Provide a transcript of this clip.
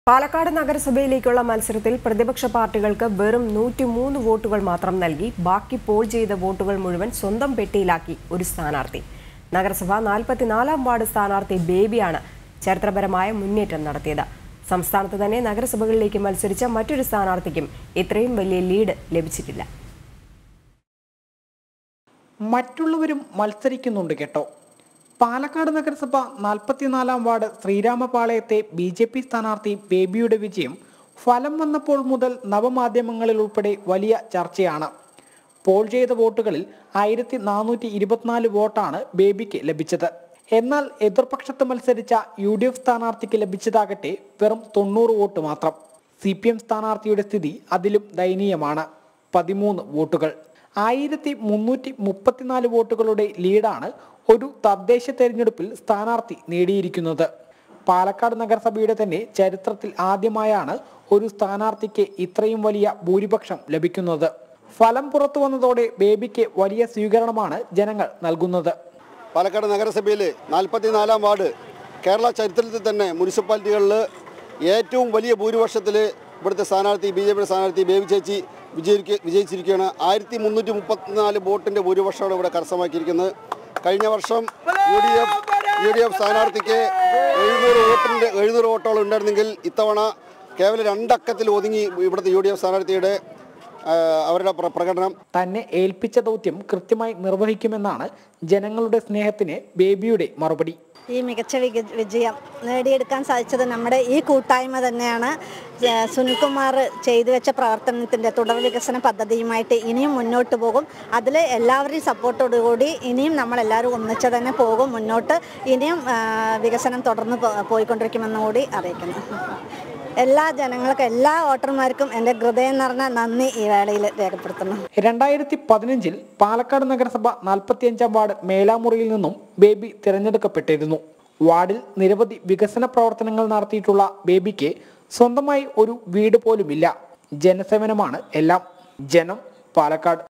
പാലക്കാട് നഗരസഭയിലേക്കുള്ള മത്സരത്തിൽ പ്രതിപക്ഷ പാർട്ടികൾക്ക് വെറും നൂറ്റിമൂന്ന് വോട്ടുകൾ മാത്രം നൽകി ബാക്കി പോൾ ചെയ്ത വോട്ടുകൾ മുഴുവൻ സ്വന്തം പെട്ടിയിലാക്കി ഒരു സ്ഥാനാർത്ഥി നഗരസഭ നാൽപ്പത്തിനാലാം വാർഡ് സ്ഥാനാർത്ഥി ബേബിയാണ് ചരിത്രപരമായ മുന്നേറ്റം നടത്തിയത് സംസ്ഥാനത്ത് തന്നെ നഗരസഭകളിലേക്ക് മത്സരിച്ച മറ്റൊരു സ്ഥാനാർത്ഥിക്കും ഇത്രയും വലിയ ലീഡ് ലഭിച്ചിട്ടില്ല മറ്റുള്ളവരും മത്സരിക്കുന്നുണ്ട് കേട്ടോ പാലക്കാട് നഗരസഭ നാൽപ്പത്തിനാലാം വാർഡ് ശ്രീരാമപാളയത്തെ ബി ജെ പി സ്ഥാനാർത്ഥി ബേബിയുടെ വിജയം ഫലം വന്നപ്പോൾ മുതൽ നവമാധ്യമങ്ങളിൽ ഉൾപ്പെടെ വലിയ ചർച്ചയാണ് പോൾ ചെയ്ത വോട്ടുകളിൽ ആയിരത്തി നാനൂറ്റി ഇരുപത്തിനാല് വോട്ടാണ് ബേബിക്ക് ലഭിച്ചത് എന്നാൽ എതിർപക്ഷത്ത് മത്സരിച്ച യു ഡി എഫ് സ്ഥാനാർത്ഥിക്ക് ലഭിച്ചതാകട്ടെ വെറും തൊണ്ണൂറ് വോട്ട് മാത്രം സി പി എം സ്ഥാനാർത്ഥിയുടെ സ്ഥിതി അതിലും ദയനീയമാണ് പതിമൂന്ന് വോട്ടുകൾ ആയിരത്തി മുന്നൂറ്റി മുപ്പത്തിനാല് വോട്ടുകളുടെ ലീഡാണ് ഒരു തദ്ദേശ തെരഞ്ഞെടുപ്പിൽ സ്ഥാനാർത്ഥി നേടിയിരിക്കുന്നത് പാലക്കാട് നഗരസഭയുടെ തന്നെ ചരിത്രത്തിൽ ആദ്യമായാണ് ഒരു സ്ഥാനാർത്ഥിക്ക് ഇത്രയും വലിയ ഭൂരിപക്ഷം ലഭിക്കുന്നത് ഫലം പുറത്തു വന്നതോടെ ബേബിക്ക് വലിയ സ്വീകരണമാണ് ജനങ്ങൾ നൽകുന്നത് പാലക്കാട് നഗരസഭയിൽ നാൽപ്പത്തിനാലാം വാർഡ് കേരള ചരിത്രത്തിൽ തന്നെ മുനിസിപ്പാലിറ്റികളിൽ ഏറ്റവും വലിയ ഭൂരിപക്ഷത്തിൽ ഇവിടുത്തെ സ്ഥാനാർത്ഥി ബി ജെ പിയുടെ സ്ഥാനാർത്ഥി ബേബി ചേച്ചി വിജയിക്ക വിജയിച്ചിരിക്കുകയാണ് ആയിരത്തി മുന്നൂറ്റി മുപ്പത്തിനാല് വോട്ടിൻ്റെ ഭൂരിപക്ഷമാണ് ഇവിടെ കരസ്ഥമാക്കിയിരിക്കുന്നത് കഴിഞ്ഞ വർഷം U D F U D F സ്ഥാനാർത്ഥിക്ക് എഴുന്നൂറ് വോട്ടിൻ്റെ എഴുന്നൂറ് വോട്ടോളം ഉണ്ടായിരുന്നെങ്കിൽ ഇത്തവണ കേവലം രണ്ടക്കത്തിൽ ഒതുങ്ങി ഇവിടുത്തെ യു ഡി എഫ് സ്ഥാനാർത്ഥിയുടെ ആ, അവരുടെ പ്ര- പ്രകടനം തന്നെ ഏൽപ്പിച്ച ദൗത്യം കൃത്യമായി നിർവഹിക്കുമെന്നാണ് ജനങ്ങളുടെ സ്നേഹത്തിന് ബേബിയുടെ മറുപടി ഈ മികച്ച വിക- വിജയം നേടിയെടുക്കാൻ സാധിച്ചത് നമ്മുടെ ഈ കൂട്ടായ്മ തന്നെയാണ് ഏഹ് സുനിൽകുമാർ ചെയ്തു വെച്ച പ്രവർത്തനത്തിൻ്റെ തുടർ വികസന പദ്ധതിയുമായിട്ട് ഇനിയും മുന്നോട്ട് പോകും അതിൽ എല്ലാവരുടെയും സപ്പോർട്ടോടുകൂടി ഇനിയും നമ്മളെല്ലാവരും ഒന്നിച്ച് തന്നെ പോകും മുന്നോട്ട് ഇനിയും ആഹ് വികസനം തുടർന്ന് പോ- പോയിക്കൊണ്ടിരിക്കുമെന്ന് കൂടി അറിയിക്കുന്നു എല്ലാ ജനങ്ങൾക്കും എല്ലാ വോട്ടർമാർക്കും എൻ്റെ ഹൃദയം നിറഞ്ഞ നന്ദി ഈ വേളയിൽ രേഖപ്പെടുത്തുന്നു രണ്ടായിരത്തി പതിനഞ്ചിൽ പാലക്കാട് നഗരസഭ നാൽപ്പത്തിയഞ്ചാം വാർഡ് മേലാമുറിയിൽ നിന്നും ബേബി തിരഞ്ഞെടുക്കപ്പെട്ടിരുന്നു വാർഡിൽ നിരവധി വികസന പ്രവർത്തനങ്ങൾ നടത്തിയിട്ടുള്ള ബേബിക്ക് സ്വന്തമായി ഒരു വീട് പോലുമില്ല ജനസേവനമാണ് എല്ലാം ജനം പാലക്കാട്